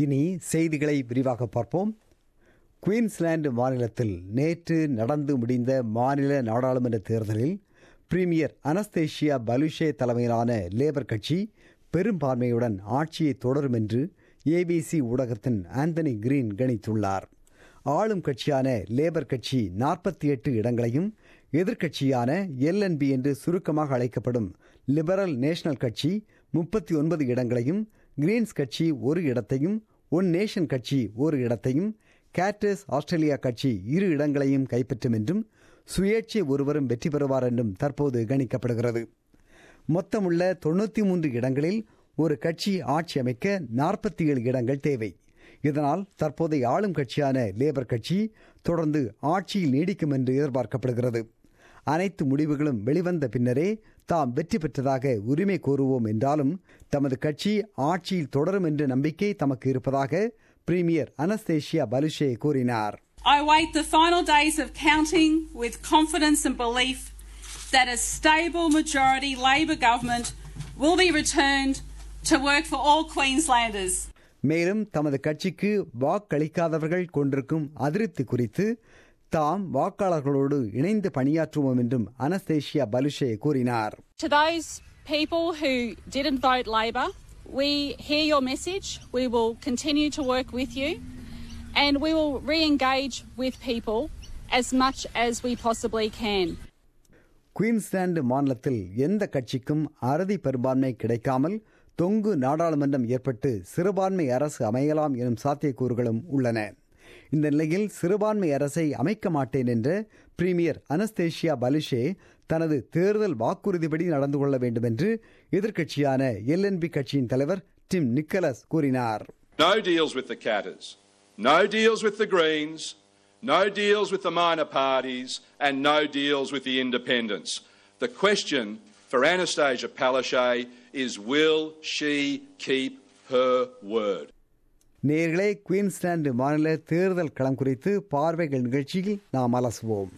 இனி செய்திகளை விரிவாக பார்ப்போம் குயின்ஸ்லாந்து மாநிலத்தில் நேற்று நடந்து முடிந்த மாநில நாடாளுமன்ற தேர்தலில் பிரீமியர் அனஸ்தேஷியா பலுஷே தலைமையிலான லேபர் கட்சி பெரும்பான்மையுடன் ஆட்சியை தொடரும் என்று ஏபிசி ஊடகத்தின் ஆந்தனி கிரீன் கணித்துள்ளார் ஆளும் கட்சியான லேபர் கட்சி நாற்பத்தி எட்டு இடங்களையும் எதிர்க்கட்சியான எல்என்பி என்று சுருக்கமாக அழைக்கப்படும் லிபரல் நேஷனல் கட்சி முப்பத்தி ஒன்பது இடங்களையும் கிரீன்ஸ் கட்சி ஒரு இடத்தையும் ஒன் நேஷன் கட்சி ஒரு இடத்தையும் கேட்டர்ஸ் ஆஸ்திரேலியா கட்சி இரு இடங்களையும் கைப்பற்றும் என்றும் சுயேட்சை ஒருவரும் வெற்றி பெறுவார் என்றும் தற்போது கணிக்கப்படுகிறது மொத்தமுள்ள தொண்ணூற்றி மூன்று இடங்களில் ஒரு கட்சி ஆட்சி அமைக்க நாற்பத்தி ஏழு இடங்கள் தேவை இதனால் தற்போதைய ஆளும் கட்சியான லேபர் கட்சி தொடர்ந்து ஆட்சியில் நீடிக்கும் என்று எதிர்பார்க்கப்படுகிறது அனைத்து முடிவுகளும் வெளிவந்த பின்னரே தாம் வெற்றி பெற்றதாக உரிமை கோருவோம் என்றாலும் தமது கட்சி ஆட்சியில் தொடரும் என்ற நம்பிக்கை தமக்கு இருப்பதாக பிரீமியர் அனஸ்தேஷியா பலுஷே கூறினார் I await the final days of counting with confidence and belief that a stable majority Labor government will be returned to work for all Queenslanders. மேலும் தமது கட்சிக்கு வாக்களிக்காதவர்கள் கொண்டிருக்கும் அதிருப்தி குறித்து தாம் வாக்காளர்களோடு இணைந்து பணியாற்றுவோம் என்றும் அனஸ்தேஷியா பலுஷே கூறினார் To those people who didn't vote Labor, we hear your message. We will continue to work with you and we will re engage with people as much as we possibly can. Queensland மாநிலத்தில் எந்த கட்சிக்கும் அறுதி பெரும்பான்மை கிடைக்காமல் தொங்கு நாடாளுமன்றம் ஏற்பட்டு சிறுபான்மை அரசு அமையலாம் எனும் சாத்தியக்கூறுகளும் உள்ளன இந்த நிலையில் சிறுபான்மை அரசை அமைக்க மாட்டேன் என்ற பிரீமியர் அனஸ்தேஷியா பலுஷே தனது தேர்தல் வாக்குறுதிப்படி நடந்து கொள்ள வேண்டும் என்று எதிர்க்கட்சியான எல்என்பி கட்சியின் தலைவர் டிம் நிக்கலஸ் கூறினார் No deals with the Catters, no deals with the Greens, no deals with the minor parties, and no deals with the independents. The question for Anastasia Palaszczuk is will she keep her word? நேர்களே Queensland மாநில தேர்தல் களம் குறித்து பார்வைகள் நிகழ்ச்சியில் நாம் அலசுவோம்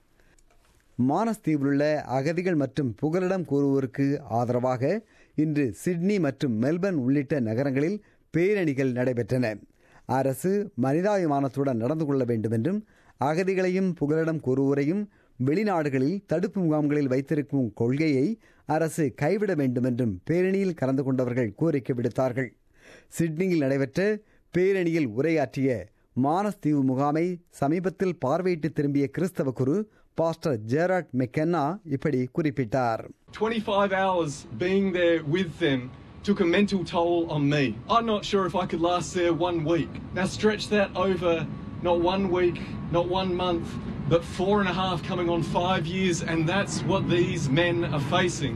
மானஸ்தீவிலுள்ள அகதிகள் மற்றும் புகலிடம் கூறுவோருக்கு ஆதரவாக இன்று சிட்னி மற்றும் மெல்பர்ன் உள்ளிட்ட நகரங்களில் பேரணிகள் நடைபெற்றன அரசு மனிதாபிமானத்துடன் நடந்து கொள்ள வேண்டும் என்றும் அகதிகளையும் புகலிடம் கூறுவோரையும் வெளிநாடுகளில் தடுப்பு முகாம்களில் வைத்திருக்கும் கொள்கையை அரசு கைவிட வேண்டும் என்றும் பேரணியில் கலந்து கொண்டவர்கள் கோரிக்கை விடுத்தார்கள் சிட்னியில் நடைபெற்ற பேரணியில் உரையாற்றிய மானஸ்தீவு முகாமை சமீபத்தில் பார்வையிட்டு திரும்பிய கிறிஸ்தவ குரு பாஸ்டர் ஜெராட் மெக்கென்னா இப்படி குறிப்பிட்டார் 25 hours being there with them took a mental toll on me. I'm not sure if I could last there one week. Now stretch that over not one week, not one month, but four and a half coming on five years, and that's what these men are facing.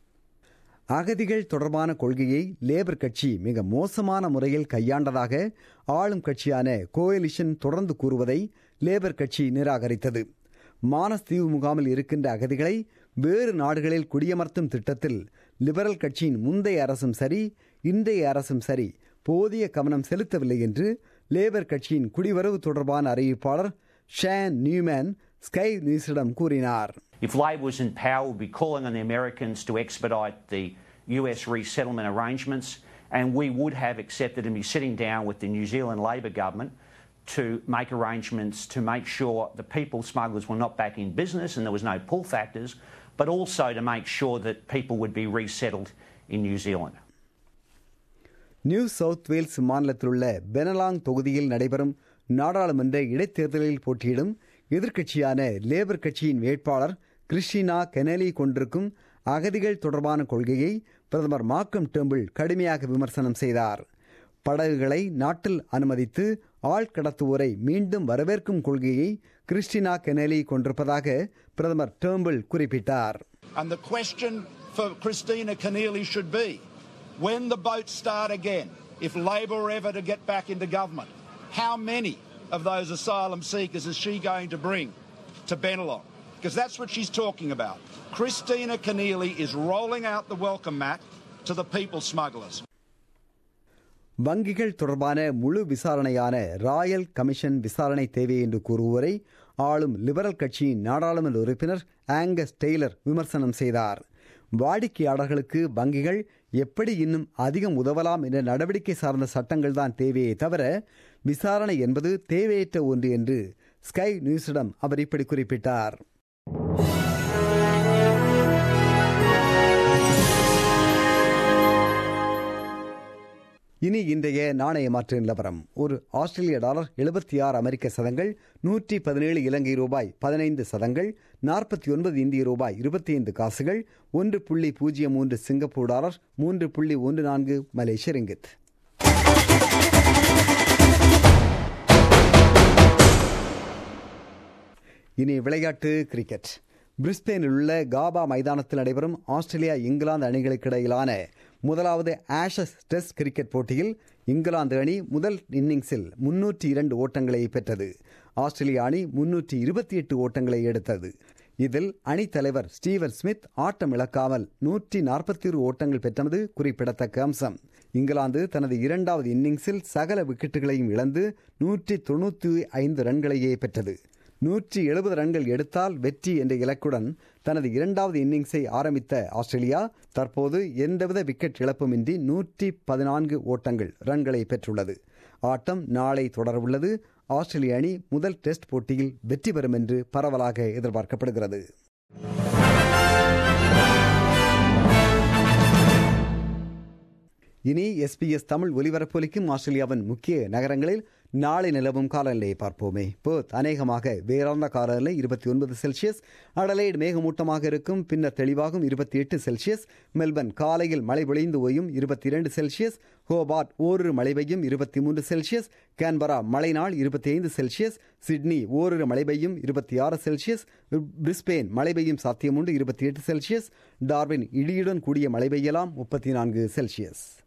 அகதிகள் தொடர்பான கொள்கையை labour கட்சி மிக மோசமான முறையில் கையாண்டதாக ஆளும் கட்சியான coalition தொடர்ந்து கூறுவதை லேபர் கட்சி நிராகரித்தது மானஸ்தீவு முகாமில் இருக்கின்ற அகதிகளை வேறு நாடுகளில் குடியமர்த்தும் திட்டத்தில் லிபரல் கட்சியின் முந்தைய அரசும் சரி இன்றைய அரசும் சரி போதிய கவனம் செலுத்தவில்லை என்று லேபர் கட்சியின் குடிவரவு தொடர்பான அறிவிப்பாளர் ஷேன் நியூமேன் ஸ்கை நியூஸிடம் கூறினார் If Labor was in power, we'd be calling on the Americans to expedite the US resettlement arrangements, and we would have accepted and be sitting down with the New Zealand Labor government to make arrangements to make sure the people smugglers were not back in business and there was no pull factors, but also to make sure that people would be resettled in New Zealand. New South Wales மாநிலத்தில் உள்ள பெனலாங் தொகுதியில் நடைபெறும் நாடாளுமன்ற இடைத்தேர்தலில் போட்டியிடும் எதிர்க்கட்சியான labour கட்சியின் வேட்பாளர் கிறிஸ்டினா கெனலி கொண்டிருக்கும் அகதிகள் தொடர்பான கொள்கையை பிரதமர் மார்க்கம் டெம்பிள் கடுமையாக விமர்சனம் செய்தார் படகுகளை நாட்டில் அனுமதித்து ஆள் கடத்துவோரை மீண்டும் வரவேற்கும் கொள்கையை கிறிஸ்டினா கெனலி கொண்டிருப்பதாக பிரதமர் டேம்பிள் குறிப்பிட்டார் And the question for Christina Keneally should be when the boats start again, if Labor are ever to get back into government, how many of those asylum seekers is she going to bring to Benelong? Because that's what she's talking about. Christina Keneally is rolling out the welcome mat to the people smugglers. வங்கிகள் தொடர்பான முழு விசாரணையான Royal commission விசாரணை தேவை என்று கூறுவோரை ஆளும் liberal கட்சியின் நாடாளுமன்ற உறுப்பினர் ஆங்கஸ் டெய்லர் விமர்சனம் செய்தார் வாடிக்கையாளர்களுக்கு வங்கிகள் எப்படி இன்னும் அதிகம் உதவலாம் என்ற நடவடிக்கை சார்ந்த சட்டங்கள் தான் தேவையே தவிர விசாரணை என்பது தேவையற்ற ஒன்று என்று ஸ்கை நியூஸிடம் அவர் இப்படி குறிப்பிட்டார் இனி இன்றைய நாணய மாற்று நிலவரம் ஒரு ஆஸ்திரேலிய டாலர் எழுபத்தி ஆறு அமெரிக்க சதங்கள் நூற்றி பதினேழு இலங்கை ரூபாய் பதினைந்து சதங்கள் நாற்பத்தி ஒன்பது இந்திய ரூபாய் இருபத்தி ஐந்து காசுகள் ஒன்று புள்ளி பூஜ்ஜியம் மூன்று சிங்கப்பூர் டாலர் மூன்று புள்ளி ஒன்று நான்கு மலேசிய ரிங்கித் இனி விளையாட்டு கிரிக்கெட் பிரிஸ்பேனில் உள்ள காபா மைதானத்தில் நடைபெறும் ஆஸ்திரேலியா இங்கிலாந்து அணிகளுக்கு இடையிலான முதலாவது ஆஷஸ் டெஸ்ட் கிரிக்கெட் போட்டியில் இங்கிலாந்து அணி முதல் இன்னிங்ஸில் முன்னூற்றி இரண்டு ஓட்டங்களை பெற்றது ஆஸ்திரேலிய அணி முன்னூற்றி இருபத்தி எட்டு ஓட்டங்களை எடுத்தது இதில் அணித்தலைவர் ஸ்டீவன் ஸ்மித் ஆட்டம் இழக்காமல் நூற்றி நாற்பத்தி ஒரு ஓட்டங்கள் பெற்றது குறிப்பிடத்தக்க அம்சம் இங்கிலாந்து தனது இரண்டாவது இன்னிங்ஸில் சகல விக்கெட்டுகளையும் இழந்து நூற்றி தொண்ணூற்றி ஐந்து ரன்களையே பெற்றது நூற்றி எழுபது ரன்கள் எடுத்தால் வெற்றி என்ற இலக்குடன் தனது இரண்டாவது இன்னிங்ஸை ஆரம்பித்த ஆஸ்திரேலியா தற்போது எந்தவித விக்கெட் இழப்புமின்றி நூற்றி பதினான்கு ஓட்டங்கள் ரன்களை பெற்றுள்ளது ஆட்டம் நாளை தொடரவுள்ளது ஆஸ்திரேலிய அணி முதல் டெஸ்ட் போட்டியில் வெற்றி பெறும் என்று பரவலாக எதிர்பார்க்கப்படுகிறது இனி எஸ்பிஎஸ் தமிழ் ஒலிபரப்பொலிக்கும் ஆஸ்திரேலியாவின் முக்கிய நகரங்களில் நாளை நிலவும் காலநிலையை பார்ப்போமே போத் அநேகமாக வேறார்ந்த காலநிலை இருபத்தி ஒன்பது செல்சியஸ் அடலைடு மேகமூட்டமாக இருக்கும் பின்னர் தெளிவாகும் இருபத்தி எட்டு செல்சியஸ் மெல்பர்ன் காலையில் மழை பொழிந்து ஓயும் இருபத்தி இரண்டு செல்சியஸ் ஹோபார்ட் ஓரிரு மழை பெய்யும் இருபத்தி மூன்று செல்சியஸ் கேன்பரா மழை நாள் இருபத்தி ஐந்து செல்சியஸ் சிட்னி ஓரிரு மழை பெய்யும் இருபத்தி ஆறு செல்சியஸ் பிரிஸ்பெயின் மழை பெய்யும் சாத்தியமுண்டு இருபத்தி எட்டு செல்சியஸ் டார்வின் இடியுடன் கூடிய மழை பெய்யலாம் முப்பத்தி நான்கு செல்சியஸ்